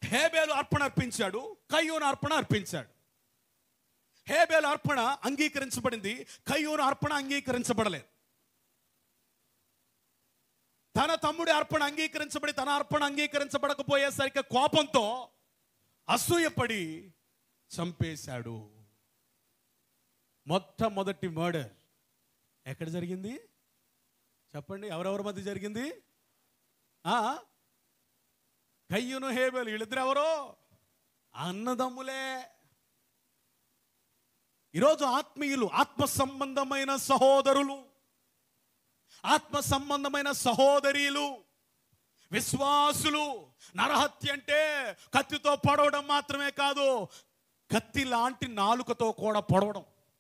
హేబేలు అర్పణ అర్పించాడు కయ్యూను అర్పణ అర్పించాడు హేబేలు అర్పణ అంగీకరించబడింది కయ్యూను అర్పణ అంగీకరించబడలేదు తన తమ్ముడి అర్పణ అంగీకరించబడి తన అర్పణ అంగీకరించబడకపోయేసరికి కోపంతో అసూయపడి చంపేశాడు మొట్టమొదటి మర్డర్ ఎక్కడ జరిగింది చెప్పండి ఎవరెవరి మధ్య జరిగింది ఆ కయ్యును హేబేలు వీళ్ళిద్దరు ఎవరో అన్నదమ్ములే ఈరోజు ఆత్మీయులు ఆత్మ సంబంధమైన సహోదరులు ఆత్మ సంబంధమైన సహోదరీలు విశ్వాసులు నరహత్య అంటే కత్తితో పొడవడం మాత్రమే కాదు కత్తి లాంటి నాలుకతో కూడా పొడవడం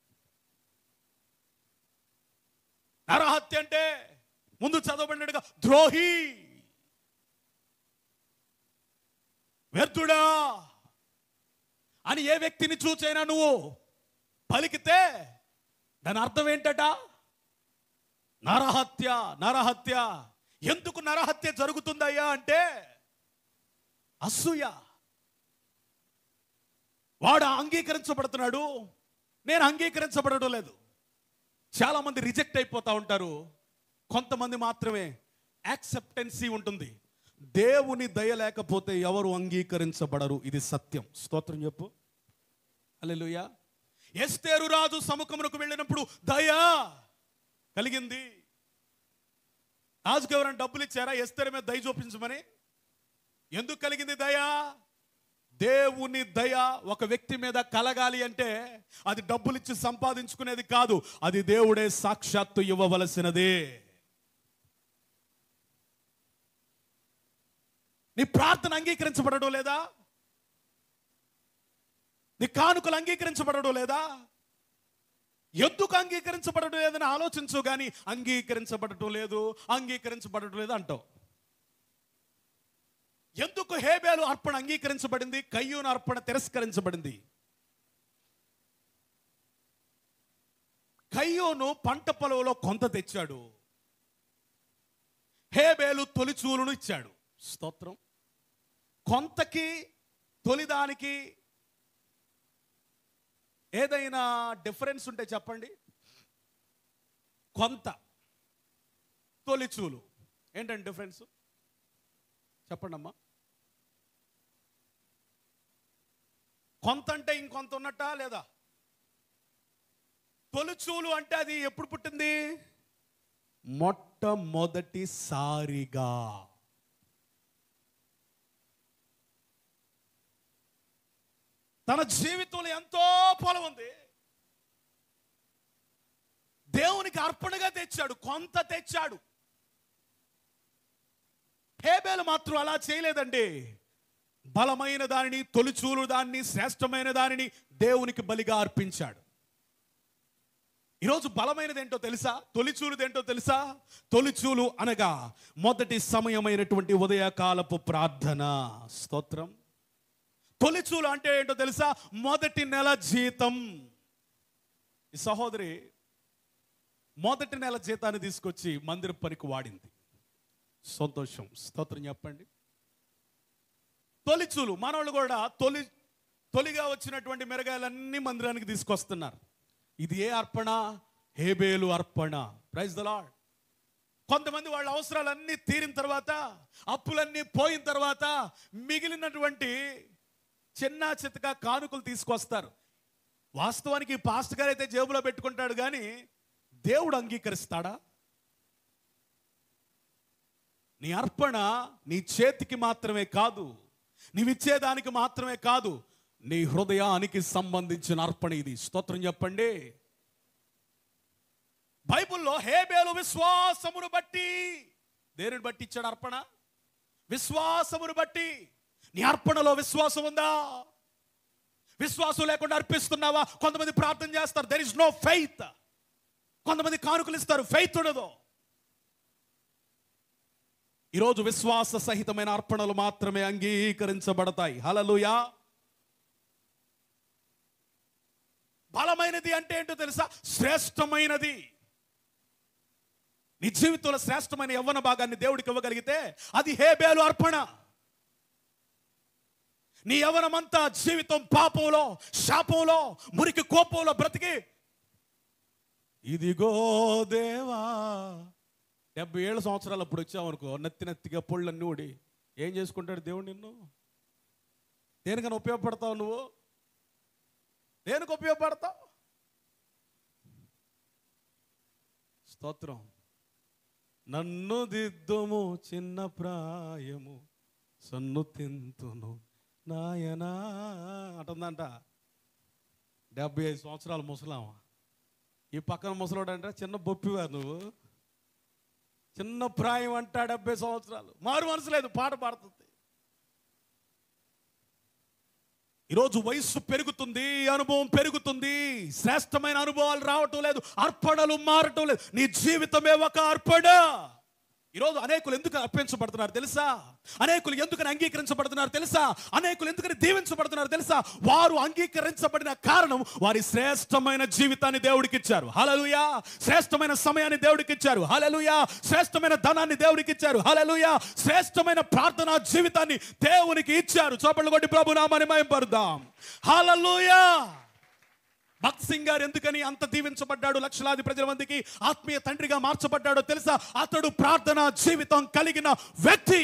నరహత్య అంటే ముందు చదవబడినట్టుగా ద్రోహి వ్యర్థుడా అని ఏ వ్యక్తిని చూచైనా నువ్వు పలికితే దాని అర్థం ఏంటట నరహత్య నరహత్య ఎందుకు నరహత్య జరుగుతుందయ్యా అంటే అసూయ వాడు అంగీకరించబడుతున్నాడు నేను అంగీకరించబడడం లేదు చాలా మంది రిజెక్ట్ అయిపోతా ఉంటారు కొంతమంది మాత్రమే యాక్సెప్టెన్సీ ఉంటుంది దేవుని దయ లేకపోతే ఎవరు అంగీకరించబడరు ఇది సత్యం స్తోత్రం చెప్పు అల్లెలుయా ఎస్తేరు రాజు సముఖమునకు వెళ్ళినప్పుడు దయా కలిగింది రాజుకు ఎవరైనా డబ్బులు ఇచ్చారా ఎస్తేరు మీద దయ చూపించమని ఎందుకు కలిగింది దయా దేవుని దయ ఒక వ్యక్తి మీద కలగాలి అంటే అది డబ్బులు ఇచ్చి సంపాదించుకునేది కాదు అది దేవుడే సాక్షాత్తు ఇవ్వవలసినదే నీ ప్రార్థన అంగీకరించబడడం లేదా నీ కానుకలు అంగీకరించబడడం లేదా ఎందుకు అంగీకరించబడడం లేదని ఆలోచించు కానీ అంగీకరించబడటం లేదు అంగీకరించబడటం లేదు అంటావు ఎందుకు హేబేలు అర్పణ అంగీకరించబడింది కయ్యూను అర్పణ తిరస్కరించబడింది కయ్యూను పంట పొలంలో కొంత తెచ్చాడు హేబేలు తొలిచూలును ఇచ్చాడు స్తోత్రం కొంతకి తొలిదానికి ఏదైనా డిఫరెన్స్ ఉంటే చెప్పండి కొంత తొలిచూలు ఏంటండి డిఫరెన్స్ చెప్పండి అమ్మా కొంత అంటే ఇంకొంత ఉన్నట్టా లేదా తొలిచూలు అంటే అది ఎప్పుడు పుట్టింది మొట్టమొదటిసారిగా తన జీవితంలో ఎంతో పొలం ఉంది దేవునికి అర్పణగా తెచ్చాడు కొంత తెచ్చాడు హేబేలు మాత్రం అలా చేయలేదండి బలమైన దానిని తొలిచూలు దాన్ని శ్రేష్టమైన దానిని దేవునికి బలిగా అర్పించాడు ఈరోజు బలమైనది ఏంటో తెలుసా తొలిచూలుది ఏంటో తెలుసా తొలిచూలు అనగా మొదటి సమయమైనటువంటి ఉదయకాలపు ప్రార్థన స్తోత్రం తొలిచూలు అంటే ఏంటో తెలుసా మొదటి నెల జీతం ఈ సహోదరి మొదటి నెల జీతాన్ని తీసుకొచ్చి మందిర పనికి వాడింది సంతోషం స్తోత్రం చెప్పండి తొలిచూలు మనవాళ్ళు కూడా తొలి తొలిగా వచ్చినటువంటి మిరగాయలన్నీ మందిరానికి తీసుకొస్తున్నారు ఇది ఏ అర్పణ హేబేలు అర్పణ ప్రైజ్ ద లాడ్ కొంతమంది వాళ్ళ అవసరాలన్నీ తీరిన తర్వాత అప్పులన్నీ పోయిన తర్వాత మిగిలినటువంటి చిన్న చిత్తగా కానుకలు తీసుకొస్తారు వాస్తవానికి ఈ పాస్ట్ గారు అయితే జేబులో పెట్టుకుంటాడు కానీ దేవుడు అంగీకరిస్తాడా నీ అర్పణ నీ చేతికి మాత్రమే కాదు నీవిచ్చేదానికి మాత్రమే కాదు నీ హృదయానికి సంబంధించిన అర్పణ ఇది స్తోత్రం చెప్పండి బైబిల్లో హేబేలు విశ్వాసమును బట్టి దేనిని బట్టి ఇచ్చాడు అర్పణ విశ్వాసమును బట్టి నీ అర్పణలో విశ్వాసం ఉందా విశ్వాసం లేకుండా అర్పిస్తున్నావా కొంతమంది ప్రార్థన చేస్తారు దెర్ ఇస్ నో ఫెయిత్ కొంతమంది కానుకలు ఇస్తారు ఫెయిత్ ఉండదు ఈరోజు విశ్వాస సహితమైన అర్పణలు మాత్రమే అంగీకరించబడతాయి హలలుయా బలమైనది అంటే ఏంటో తెలుసా శ్రేష్టమైనది నీ జీవితంలో శ్రేష్టమైన యవ్వన భాగాన్ని దేవుడికి ఇవ్వగలిగితే అది హేబేలు అర్పణ నీ యవనమంతా జీవితం పాపంలో శాపంలో మురికి కోపంలో బ్రతికి ఇదిగో దేవా డెబ్బై ఏళ్ళ సంవత్సరాలు అప్పుడు వచ్చావనుకో నత్తి నత్తిగా పొళ్ళన్నీ ఊడి ఏం చేసుకుంటాడు దేవుడు నిన్ను దేనికైనా ఉపయోగపడతావు నువ్వు దేనికి ఉపయోగపడతావు స్తోత్రం నన్ను దిద్దుము చిన్న ప్రాయము సన్ను తింతును నాయనా అంటుందంట డెబ్బై ఐదు సంవత్సరాల ముసలామా ఈ పక్కన ముసలోడు అంటే చిన్న బొప్పివా నువ్వు చిన్న ప్రాయం అంట డెబ్బై సంవత్సరాలు మారు మనసు లేదు పాట పాడుతుంది ఈరోజు వయస్సు పెరుగుతుంది అనుభవం పెరుగుతుంది శ్రేష్టమైన అనుభవాలు రావటం లేదు అర్పణలు మారటం లేదు నీ జీవితమే ఒక అర్పణ ఈరోజు అనేకులు ఎందుకు అర్పించబడుతున్నారు తెలుసా అనేకులు ఎందుకని అంగీకరించబడుతున్నారు తెలుసా అనేకులు ఎందుకని దీవించబడుతున్నారు తెలుసా వారు అంగీకరించబడిన కారణం వారి శ్రేష్టమైన జీవితాన్ని దేవుడికి ఇచ్చారు హలలుయా శ్రేష్టమైన సమయాన్ని దేవుడికి ఇచ్చారు హలలుయా శ్రేష్టమైన ధనాన్ని దేవుడికి ఇచ్చారు హలలుయా శ్రేష్టమైన ప్రార్థనా జీవితాన్ని దేవునికి ఇచ్చారు చోపళ్ళు కొట్టి ప్రభు నామని మయంపరుదాం హలలుయా భక్త్ సింగ్ గారు ఎందుకని అంత దీవించబడ్డాడు లక్షలాది ప్రజల మందికి ఆత్మీయ తండ్రిగా మార్చబడ్డాడో తెలుసా అతడు ప్రార్థన జీవితం కలిగిన వ్యక్తి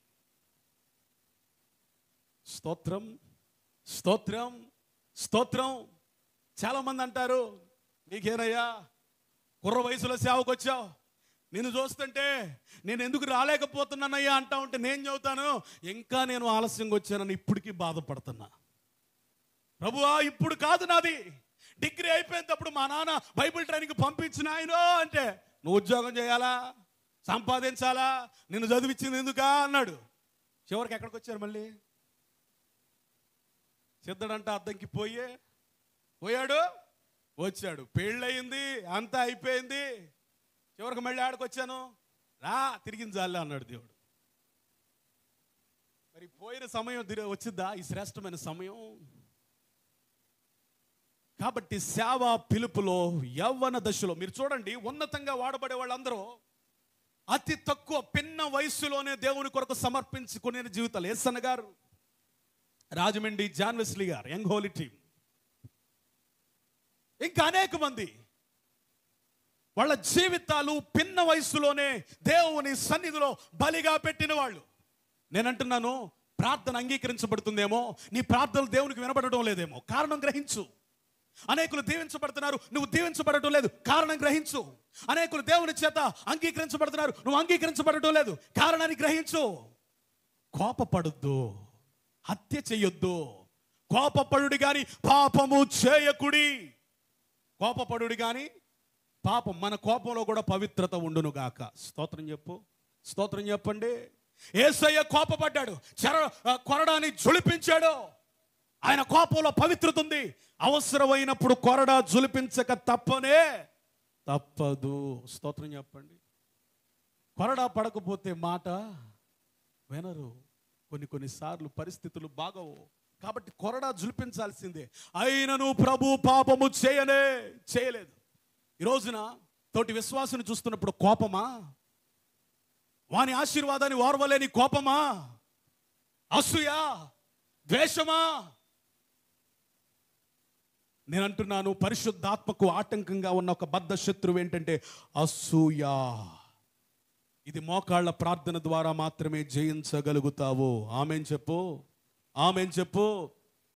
స్తోత్రం స్తోత్రం స్తోత్రం చాలా మంది అంటారు నీకేనయ్యా కుర్ర వయసులో సేవకు వచ్చావు నిన్ను చూస్తుంటే నేను ఎందుకు రాలేకపోతున్నానయ్యా అంటా ఉంటే నేను చెబుతాను ఇంకా నేను ఆలస్యంగా వచ్చానని ఇప్పటికీ బాధపడుతున్నా ప్రభువా ఇప్పుడు కాదు నాది డిగ్రీ అయిపోయినప్పుడు మా నాన్న బైబిల్ ట్రైనింగ్ పంపించిన ఆయన అంటే నువ్వు ఉద్యోగం చేయాలా సంపాదించాలా నిన్ను చదివించింది ఎందుకా అన్నాడు చివరికి ఎక్కడికి వచ్చారు మళ్ళీ సిద్ధడంట అద్దంకి పోయే పోయాడు వచ్చాడు పెళ్ళయింది అంతా అయిపోయింది చివరికి మళ్ళీ ఆడికి వచ్చాను రా తిరిగింది జాలే అన్నాడు దేవుడు మరి పోయిన సమయం తిరిగి వచ్చిద్దా ఈ శ్రేష్టమైన సమయం కాబట్టి సేవ పిలుపులో యవ్వన దశలో మీరు చూడండి ఉన్నతంగా వాడబడే వాళ్ళందరూ అతి తక్కువ పిన్న వయస్సులోనే దేవుని కొరకు సమర్పించుకునే జీవితాలు ఎస్సన్న గారు రాజమండ్రి జాన్ వెస్లీ గారు యంగ్ హోలీ టీమ్ ఇంకా అనేక మంది వాళ్ళ జీవితాలు పిన్న వయస్సులోనే దేవుని సన్నిధిలో బలిగా పెట్టిన వాళ్ళు నేను అంటున్నాను ప్రార్థన అంగీకరించబడుతుందేమో నీ ప్రార్థనలు దేవునికి వినబడటం లేదేమో కారణం గ్రహించు అనేకులు దీవించబడుతున్నారు నువ్వు దీవించబడటం లేదు కారణం గ్రహించు అనేకులు దేవుని చేత అంగీకరించబడుతున్నారు నువ్వు అంగీకరించబడటం లేదు కారణాన్ని గ్రహించు కోపపడొద్దు హత్య చెయ్యొద్దు కోపపడుడి గాని పాపము చేయకుడి కోపపడుడి గాని పాపం మన కోపంలో కూడా పవిత్రత ఉండును గాక స్తోత్రం చెప్పు స్తోత్రం చెప్పండి ఏసయ్య కోపపడ్డాడు చెర కొరడాని జులిపించాడు ఆయన కోపంలో పవిత్రత ఉంది అవసరమైనప్పుడు కొరడా జులిపించక తప్పనే తప్పదు స్తోత్రం చెప్పండి కొరడా పడకపోతే మాట వినరు కొన్ని కొన్నిసార్లు పరిస్థితులు బాగవు కాబట్టి కొరడా జులిపించాల్సిందే అయినను ప్రభు పాపము చేయనే చేయలేదు ఈ రోజున తోటి విశ్వాసుని చూస్తున్నప్పుడు కోపమా వాని ఆశీర్వాదాన్ని ఓర్వలేని కోపమా అసూయ ద్వేషమా నేను అంటున్నాను పరిశుద్ధాత్మకు ఆటంకంగా ఉన్న ఒక బద్ధ శత్రువు ఏంటంటే అసూయ ఇది మోకాళ్ళ ప్రార్థన ద్వారా మాత్రమే జయించగలుగుతావు ఆమెన్ చెప్పు ఆమెన్ చెప్పు